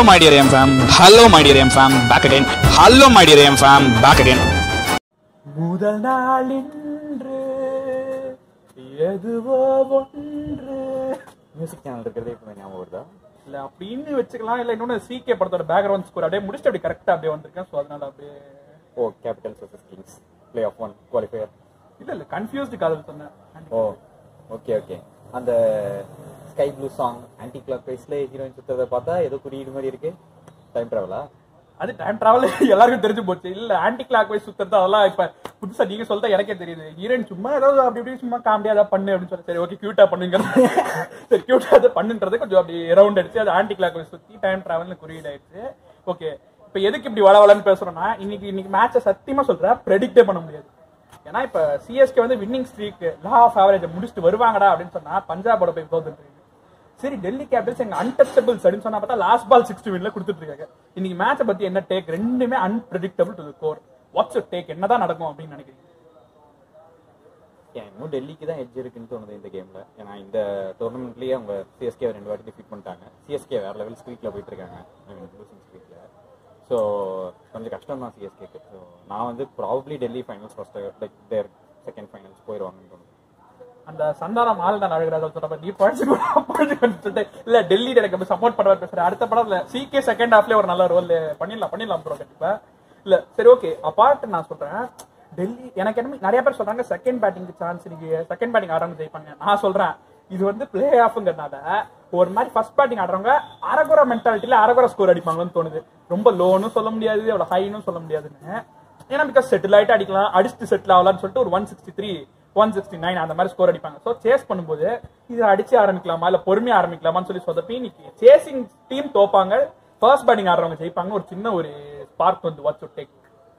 my dear M fam. Hello, my dear M fam. Back again. Hello, my dear M fam. Back again. முதல் நாள் இன்று எதுவோ ஒன்று music channel இருக்கிறதே இப்போ ஞாபகம் வருதா இல்ல அப்படின்னு வச்சுக்கலாம் இல்ல இன்னொன்னு சிகே படத்தோட பேக்ரவுண்ட் ஸ்கோர் அப்படியே முடிச்சுட்டு அப்படி கரெக்டா அப்படியே வந்திருக்கேன் ஸோ அதனால அப்படியே oh Capital versus Kings playoff one qualifier இல்ல இல்ல கன்ஃபியூஸ்டு காதல் சொன்னேன் ஓ ஓகே ஓகே அந்த ஸ்கை ப்ளூ சாங் ஆன்டி கிளாக் வைஸ்ல ஹீரோயின் சுத்ததை பார்த்தா ஏதோ குறியீடு மாதிரி இருக்கு டைம் டிராவலா அது டைம் டிராவல் எல்லாருக்கும் தெரிஞ்சு போச்சு இல்ல ஆன்டி கிளாக் வைஸ் சுத்துறது அதெல்லாம் இப்ப புதுசா நீங்க சொல்லிட்டா எனக்கே தெரியுது ஹீரோயின் சும்மா ஏதாவது அப்படி இப்படி சும்மா காமெடியா ஏதாவது பண்ணு அப்படின்னு சொல்லி சரி ஓகே கியூட்டா பண்ணுங்க சரி கியூட்டா அதை பண்ணுன்றது கொஞ்சம் அப்படி ரவுண்ட் அடிச்சு அது ஆன்டி கிளாக் வைஸ் சுத்தி டைம் டிராவல்னு குறியீடாயிடுச்சு ஓகே இப்ப எதுக்கு இப்படி வளவலன்னு பேசுறோம்னா இன்னைக்கு இன்னைக்கு மேட்சை சத்தியமா சொல்றேன் ப்ரெடிக்டே பண்ண முடியாது ஏன்னா இப்ப சிஎஸ்கே வந்து வின்னிங் ஸ்ட்ரீக் லா ஆஃப் ஆவரேஜ் முடிச்சுட்டு வருவாங்கடா அப்படின்னு சொன்னா பஞ்சாபோட போய் தோத்துட்டு சரி டெல்லி கேபிட்டல்ஸ் எங்க அன்டச்சபிள்ஸ் அப்படின்னு சொன்னா பார்த்தா லாஸ்ட் பால் சிக்ஸ்டி வின்ல கொடுத்துட்டு இருக்காங்க இன்னைக்கு மேட்சை பத்தி என்ன டேக் ரெண்டுமே அன்பிரடிக்டபிள் டு கோர் வாட்ஸ் யூ டேக் என்னதான் நடக்கும் அப்படின்னு நினைக்கிறீங்க ஏன் இன்னும் டெல்லிக்கு தான் எட்ஜ் இருக்குன்னு தோணுது இந்த கேம்ல ஏன்னா இந்த டோர்னமெண்ட்லயே அவங்க சிஎஸ்கே ரெண்டு வாட்டி டிஃபீட் பண்ணிட்டாங்க சிஎஸ்கே வேற லெவல் ஸ்ட்ரீட்ல போயிட்டு இருக்காங்க ஐ மீன் லூசிங் ஸ்ட்ரீட்ல ஸோ கொஞ்சம் கஷ்டம் தான் சிஎஸ்கேக்கு ஸோ நான் வந்து probably Delhi finals first like there second finals போயிடுவாங்கன்னு தோணுது அந்த சந்தானம் ஆள் தான் அழகிறார்கள் சொல்ற மாதிரி நீ படிச்சு சொல்லிட்டு இல்ல டெல்லி எனக்கு சப்போர்ட் பண்ற பேசுறேன் அடுத்த படத்துல சிகே செகண்ட் ஹாஃப்ல ஒரு நல்ல ரோல் பண்ணிடலாம் பண்ணிடலாம் ப்ரோ கண்டிப்பா இல்ல சரி ஓகே அப்பார்ட் நான் சொல்றேன் டெல்லி எனக்கு என்ன நிறைய பேர் சொல்றாங்க செகண்ட் பேட்டிங்க்கு சான்ஸ் நீங்க செகண்ட் பேட்டிங் ஆடுறவங்க ஜெயிப்பாங்க நான் சொல்றேன் இது வந்து பிளே ஆஃப்ங்கிறனால ஒரு மாதிரி ஃபர்ஸ்ட் பேட்டிங் ஆடுறவங்க அரகுற மென்டாலிட்டியில அரகுற ஸ்கோர் அடிப்பாங்கன்னு தோணுது ரொம்ப லோன்னு சொல்ல முடியாது அவ்வளவு ஹைனும் சொல்ல முடியாதுன்னு ஏன்னா பிகாஸ் செட்டில் ஆயிட்டு அடிக்கலாம் அடிச்சுட்டு செட்டில் ஆகலாம்னு சொல்லிட்டு ஒரு one sixty three one sixty nine அந்த மாதிரி ஸ்கோர் அடிப்பாங்க ஸோ சேஸ் பண்ணும்போது இது அடிச்சு ஆரம்பிக்கலாமா இல்ல பொறுமையா ஆரம்பிக்கலாமான்னு சொல்லி சொதப்பி இன்னைக்கு சேசிங் டீம் தோப்பாங்க ஃபர்ஸ்ட் பேட்டிங் ஆடுறவங்க ஜெயிப்பாங்க ஒரு சின்ன ஒரு ஸ்பார்க் வந்து வாட்ச் டேக்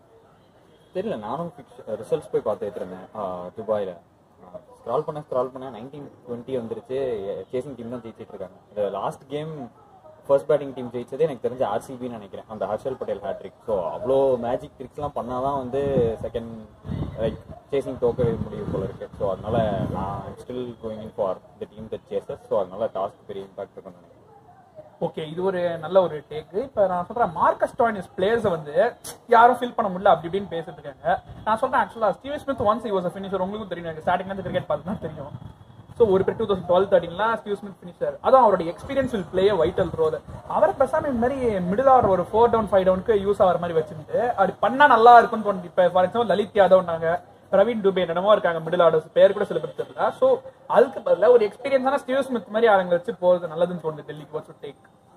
தெரியல நானும் ரிசல்ட்ஸ் போய் பார்த்துட்டு இருந்தேன் துபாயில் ஸ்க்ரால் பண்ண ஸ்க்ரால் பண்ண நைன்டீன் டுவெண்ட்டி வந்துருச்சு சேசிங் டீம் தான் ஜெயிச்சிட்டு இருக்காங்க last game first batting team ஜெயிச்சதே எனக்கு தெரிஞ்ச ஆர்சிபின்னு நினைக்கிறேன் அந்த ஹர்ஷல் பட்டேல் ஹேட்ரிக் ஸோ அவ்வளோ மேஜிக் ட்ரிக்ஸ்லாம் பண்ணாதான் வந்து செகண்ட் லைக் சேசிங் தோக்க முடியும் போல இருக்கு ஸோ அதனால நான் still going in for the team that chases so அதனால டாஸ்க் பெரிய இம்பாக்ட் இருக்கும்னு நினைக்கிறேன் ஓகே இது ஒரு நல்ல ஒரு டேக் இப்ப நான் சொல்றேன் மார்க்கஸ் டாயினிஸ் பிளேயர்ஸ் வந்து யாரும் ஃபில் பண்ண முடியல அப்படி இப்படின்னு பேசிட்டு இருக்காங்க நான் சொல்றேன் ஆக்சுவலா Steve Smith once was finisher உங்களுக்கும் தெரியும் எனக்கு ஸ்டார்டிங்ல இருந்து கிரிக்கெட் பார்த்து தெரியும் ஸோ ஒரு பேர் டூ தௌசண்ட் டுவெல் தேர்ட்டின்லாம் ஸ்டீவ் ஸ்மித் ஃபினிஷர் அதுவும் அவருடைய experience will play vital role அவரை பேசாம இந்த மாதிரி மிடில் ஆர் ஒரு ஃபோர் டவுன் ஃபைவ் டவுனுக்கு யூஸ் ஆகிற மாதிரி வச்சுட்டு அது பண்ணா நல்லா இருக்கும்னு தோணுது இப்போ ஃபார் எக்ஸாம்பிள் லலித் யாதவ்னாங்க பிரவீன் டுபே என்னமோ இருக்காங்க மிடில் ஆர்டர்ஸ் பேர் கூட சில பேர் தெரியல ஸோ அதுக்கு பதிலாக ஒரு எக்ஸ்பீரியன்ஸான ஸ்டீவ் ஸ்மித் மாதிரி ஆளுங்களை வச்சு போறது நல்லதுன்னு தோணுது டெல்லிக்கு வாட்ஸ் டேக்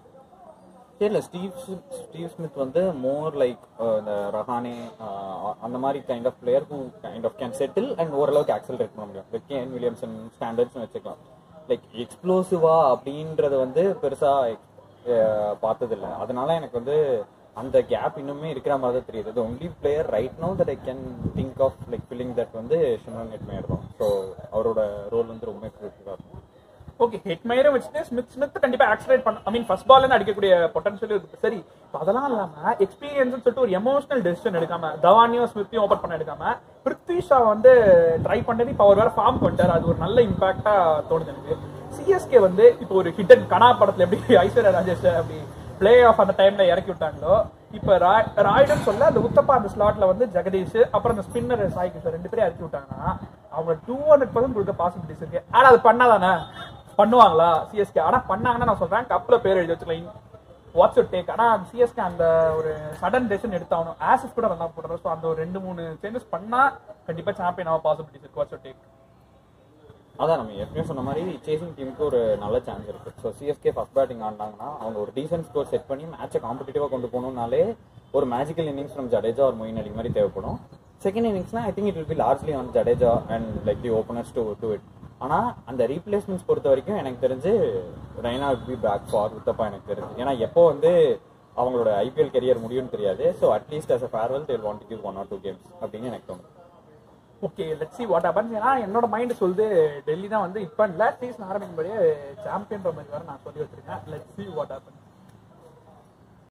தெரியல ஸ்டீவ் ஸ்மித்- ஸ்டீவ் ஸ்மித் வந்து மோர் லைக் இந்த ரஹானே அஹ், அந்த மாதிரி kind of player who kind of can settle and ஓரளவுக்கு ஆக்சலரேட் பண்ண முடியும் லைக் கேன் வில்லியம்சன் ஸ்டாண்டர்ட்ஸ் வச்சுக்கலாம் லைக் எக்ஸ்ப்ளோசிவா அப்படின்றது வந்து பெருசா அஹ், பார்த்ததில்ல அதனால எனக்கு வந்து அந்த கேப் இன்னுமே இருக்கிற மாதிரி தான் தெரியுது only player right no that I can think of like filling that வந்து ஷிமரன் ஹெட்மேயர் தான் ஸோ அவரோட ரோல் வந்து ரொம்ப கிரிட்டிக்கலாக இருக்கும் ஓகே ஹெட் மயரை வச்சுட்டு ஸ்மித் ஸ்மித் கண்டிப்பா ஆக்சிலேட் பண்ண ஐ மீன் ஃபர்ஸ்ட் பால்ல அடிக்கக்கூடிய பொட்டன்ஷியல் இருக்கு சரி இப்ப அதெல்லாம் இல்லாம எக்ஸ்பீரியன்ஸ் சொல்லிட்டு ஒரு எமோஷனல் டெசிஷன் எடுக்காம தவானியும் ஸ்மித்தையும் ஓபன் பண்ண எடுக்காம பிருத்வி ஷா வந்து ட்ரை பண்ணது இப்ப அவர் வேற ஃபார்ம் பண்ணிட்டார் அது ஒரு நல்ல இம்பாக்டா தோணுது எனக்கு சிஎஸ்கே வந்து இப்போ ஒரு ஹிடன் கனா படத்துல எப்படி ஐஸ்வர்யா ராஜேஷ் அப்படி பிளே ஆஃப் அந்த டைம்ல இறக்கி விட்டாங்களோ இப்ப ராய் ராய்டன் சொல்ல அந்த உத்தப்பா அந்த ஸ்லாட்ல வந்து ஜெகதீஷ் அப்புறம் அந்த ஸ்பின்னர் சாய் கிஷோர் ரெண்டு பேரும் இறக்கி விட்டாங்கன்னா அவங்க டூ ஹண்ட்ரட் பர்சன்ட் கொடுக்க பாசிபிலிட்டிஸ் இருக்கு ஆனா அது பண்ணாதானே பண்ணுவாங்களா சிஎஸ்கே ஆனா பண்ணாங்கன்னா நான் சொல்றேன் கப்ல பேர் எழுதி வச்சுக்கலாம் வாட்ஸ் யூர் டேக் ஆனா சிஎஸ்கே அந்த ஒரு சடன் டெசிஷன் எடுத்தாகணும் ஆசிஸ் கூட நல்லா போடுறோம் ஸோ அந்த ஒரு ரெண்டு மூணு சேஞ்சஸ் பண்ணா கண்டிப்பா சாம்பியன் ஆக பாசிபிலிட்டிஸ் இருக்கு வாட்ஸ் யூர் டேக் அதான் நம்ம ஏற்கனவே சொன்ன மாதிரி சேசிங் டீமுக்கு ஒரு நல்ல சான்ஸ் இருக்கு ஸோ சிஎஸ்கே ஃபர்ஸ்ட் பேட்டிங் ஆடினாங்கன்னா அவங்க ஒரு டீசென்ட் ஸ்கோர் செட் பண்ணி மேட்சை காம்படிட்டிவாக கொண்டு போகணும்னாலே ஒரு மேஜிக்கல் இன்னிங்ஸ் ஃப்ரம் ஜடேஜா ஒரு மொயின் அலி மாதிரி தேவைப்படும் செகண்ட் இன்னிங்ஸ்னா I think it will be largely on Jadeja and like the openers to do it ஆனால் அந்த ரீப்ளேஸ்மெண்ட்ஸ் பொறுத்த வரைக்கும் எனக்கு தெரிஞ்சு Raina be back for Uthappa எனக்கு தெரிஞ்சு ஏன்னா எப்போ வந்து அவங்களோட ஐபிஎல் கெரியர் முடியும்னு தெரியாது so at least as a farewell they want to give one or two games அப்படின்னு எனக்கு தோணுது okay let see what happens ஏன்னா என்னோட மைண்ட் சொல்லுது டெல்லி தான் வந்து இப்போ இல்லை சீசன் ஆரம்பிக்கும்போதே சாம்பியன் மாதிரி வேற நான் சொல்லி வச்சிருக்கேன் லெட் சி வாட் ஹேப்பன்ஸ்